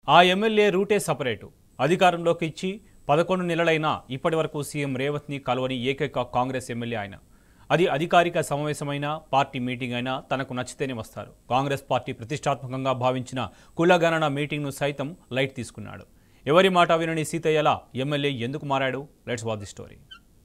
ఆ ఎమ్మెల్యే రూటే సపరేటు అధికారంలోకి ఇచ్చి పదకొండు నెలలైనా ఇప్పటి వరకు సీఎం రేవంత్ని కలవని ఏకైక కాంగ్రెస్ ఎమ్మెల్యే ఆయన అది అధికారిక సమావేశమైనా పార్టీ మీటింగ్ అయినా తనకు నచ్చితేనే వస్తారు కాంగ్రెస్ పార్టీ ప్రతిష్టాత్మకంగా భావించిన కులగణన మీటింగ్ను సైతం లైట్ తీసుకున్నాడు ఎవరి మాట వినని సీతయ్యలా ఎమ్మెల్యే ఎందుకు మారాడు let's watch the story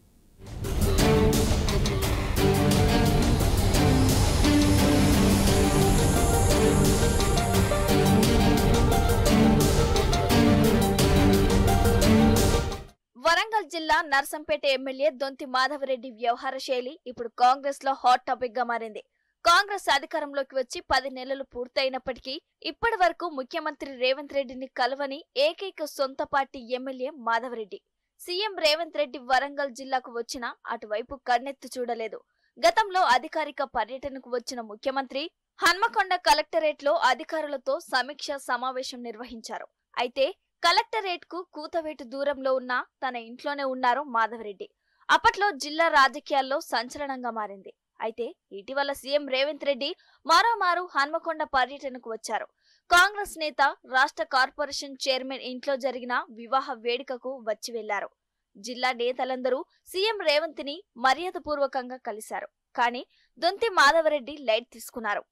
Warangal జిల్లా నర్సంపేట ఎమ్మెల్యే దొంతి మాధవరెడ్డి వ్యవహార శైలి ఇప్పుడు కాంగ్రెస్ లో హాట్ టాపిక్ గా మారింది కాంగ్రెస్ అధికారంలోకి వచ్చి పది నెలలు పూర్తయినప్పటికీ ఇప్పటి వరకు ముఖ్యమంత్రి రేవంత్ రెడ్డిని కలవని ఏకైక సొంత party MLA Madhavareddy CM Revanth Reddy Warangal జిల్లాకు వచ్చినా అటువైపు కన్నెత్తి చూడలేదు గతంలో అధికారిక పర్యటనకు వచ్చిన ముఖ్యమంత్రి హన్మకొండ కలెక్టరేట్ లో అధికారులతో సమీక్ష సమావేశం నిర్వహించారు అయితే కలెక్టరేట్ కు కూతవేటు దూరంలో ఉన్న తన ఇంట్లోనే ఉన్నారు మాధవరెడ్డి అప్పట్లో జిల్లా రాజకీయాల్లో సంచలనంగా మారింది అయితే ఇటీవల సీఎం రేవంత్ రెడ్డి మరోమారు హన్మకొండ పర్యటనకు వచ్చారు కాంగ్రెస్ నేత రాష్ట్ర కార్పొరేషన్ చైర్మన్ ఇంట్లో జరిగిన వివాహ వేడుకకు వచ్చి వెళ్లారు జిల్లా నేతలందరూ సీఎం రేవంత్ ని మర్యాదపూర్వకంగా కలిశారు కానీ దొంతి మాధవరెడ్డి లైట్ తీసుకున్నారు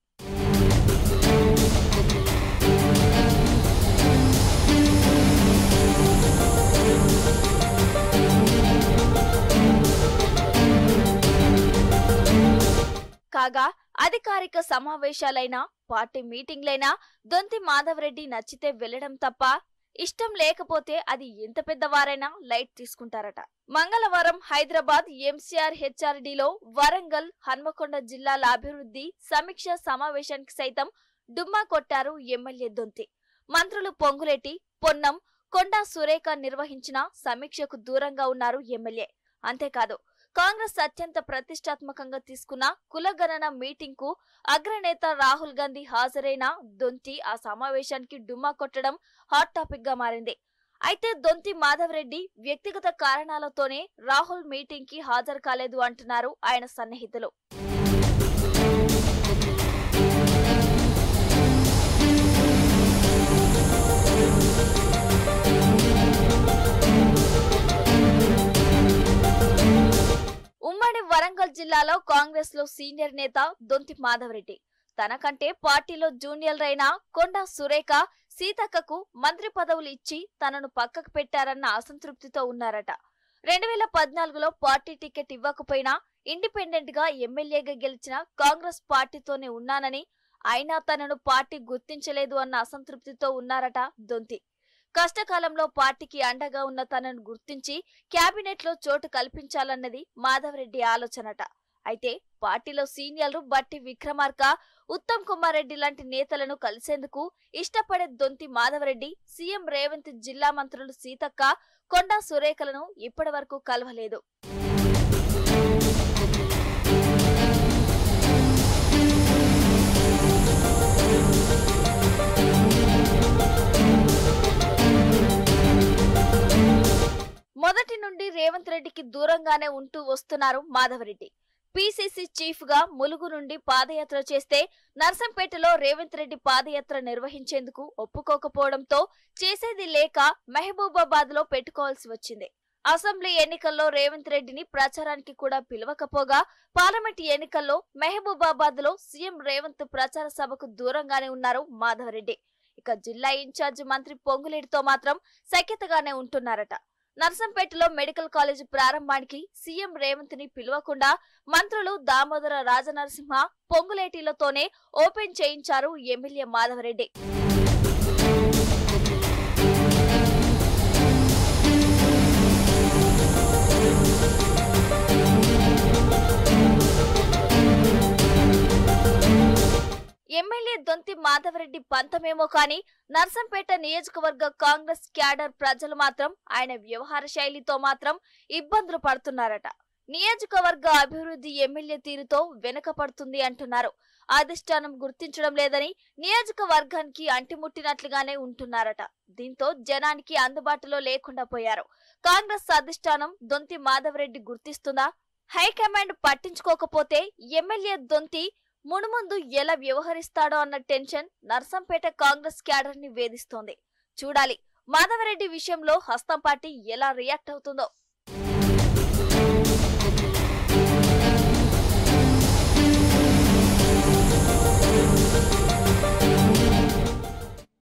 కాగా అధికారిక సమావేశాలైనా పార్టీ మీటింగ్లైనా దొంతి మాధవరెడ్డి నచ్చితే వెళ్లడం తప్ప ఇష్టం లేకపోతే అది ఎంత పెద్దవారైనా లైట్ తీసుకుంటారట మంగళవారం హైదరాబాద్ ఎంసీఆర్ హెచ్ఆర్డీలో వరంగల్ హన్మకొండ జిల్లాల అభివృద్ధి సమీక్ష సమావేశానికి సైతం డుమ్మా కొట్టారు ఎమ్మెల్యే దొంతి మంత్రులు పొంగులేటి పొన్నం కొండా సురేఖ నిర్వహించిన సమీక్షకు దూరంగా ఉన్నారు ఎమ్మెల్యే అంతేకాదు కాంగ్రెస్ అత్యంత ప్రతిష్టాత్మకంగా తీసుకున్న కులగణన మీటింగ్ కు అగ్రనేత రాహుల్ గాంధీ హాజరైన దొంతి ఆ సమావేశానికి డుమ్మా కొట్టడం హాట్ టాపిక్ గా మారింది అయితే దొంతి మాధవరెడ్డి వ్యక్తిగత కారణాలతోనే రాహుల్ మీటింగ్ కి హాజరు కాలేదు అంటున్నారు ఆయన సన్నిహితులు ఉమ్మడి వరంగల్ జిల్లాలో కాంగ్రెస్ లో సీనియర్ నేత దొంతి మాధవరెడ్డి తనకంటే పార్టీలో జూనియర్ అయిన కొండా సురేఖ సీతక్కకు మంత్రి పదవులు ఇచ్చి తనను పక్కకు పెట్టారన్న అసంతృప్తితో ఉన్నారట రెండు వేల పద్నాలుగులో పార్టీ టికెట్ ఇవ్వకపోయినా ఇండిపెండెంట్ గా ఎమ్మెల్యేగా గెలిచిన కాంగ్రెస్ పార్టీతోనే ఉన్నానని అయినా తనను పార్టీ గుర్తించలేదు అన్న అసంతృప్తితో ఉన్నారట దొంతి కష్టకాలంలో పార్టీకి అండగా ఉన్న తనను గుర్తించి కేబినెట్ లో చోటు కల్పించాలన్నది మాధవరెడ్డి ఆలోచనట అయితే పార్టీలో సీనియర్లు బట్టి విక్రమార్క ఉత్తమ్ కుమార్ రెడ్డి లాంటి నేతలను కలిసేందుకు ఇష్టపడే దొంతి మాధవరెడ్డి సీఎం రేవంత్ జిల్లా మంత్రులు సీతక్క కొండా సురేఖలను ఇప్పటి వరకు కలవలేదు మొదటి నుండి రేవంత్ రెడ్డికి దూరంగానే ఉంటూ వస్తున్నారు మాధవరెడ్డి పీసీసీ చీఫ్ గా ములుగు నుండి పాదయాత్ర చేస్తే నర్సంపేటలో రేవంత్ రెడ్డి పాదయాత్ర నిర్వహించేందుకు ఒప్పుకోకపోవడంతో చేసేది లేక మహబూబాబాద్ లో పెట్టుకోవాల్సి వచ్చింది అసెంబ్లీ ఎన్నికల్లో రేవంత్ రెడ్డిని ప్రచారానికి కూడా పిలవకపోగా పార్లమెంట్ ఎన్నికల్లో మహబూబాబాద్ లో సీఎం రేవంత్ ప్రచార సభకు దూరంగానే ఉన్నారు మాధవరెడ్డి ఇక జిల్లా ఇన్ఛార్జ్ మంత్రి పొంగులేటితో మాత్రం సఖ్యతగానే ఉంటున్నారట నర్సంపేటలో మెడికల్ కాలేజ్ ప్రారంభానికి సీఎం రేవంత్ ని పిలవకుండా మంత్రులు దామోదర రాజనరసింహ పొంగులేటిలతోనే ఓపెన్ చేయించారు ఎమ్మెల్యే మాధవరెడ్డి ఎమ్మెల్యే దొంతి మాధవరెడ్డి పంతమేమో కానీ నర్సంపేట నియోజకవర్గ కాంగ్రెస్ క్యాడర్ ప్రజలు మాత్రం ఆయన వ్యవహార శైలితో మాత్రం ఇబ్బందులు పడుతున్నారట నియోజకవర్గ అభివృద్ధి ఎమ్మెల్యే తీరుతో వెనుకపడుతుంది అంటున్నారు అధిష్టానం గుర్తించడం లేదని నియోజకవర్గానికి అంటిముట్టినట్లుగానే ఉంటున్నారట దీంతో జనానికి అందుబాటులో లేకుండా పోయారు కాంగ్రెస్ అధిష్టానం దొంతి మాధవరెడ్డి గుర్తిస్తుందా హైకమాండ్ పట్టించుకోకపోతే ఎమ్మెల్యే దొంతి మునుముందు ఎలా వ్యవహరిస్తాడో అన్న టెన్షన్ నర్సంపేట కాంగ్రెస్ క్యాడర్ ని వేధిస్తోంది చూడాలి మాధవరెడ్డి విషయంలో హస్తం పార్టీ ఎలా రియాక్ట్ అవుతుందో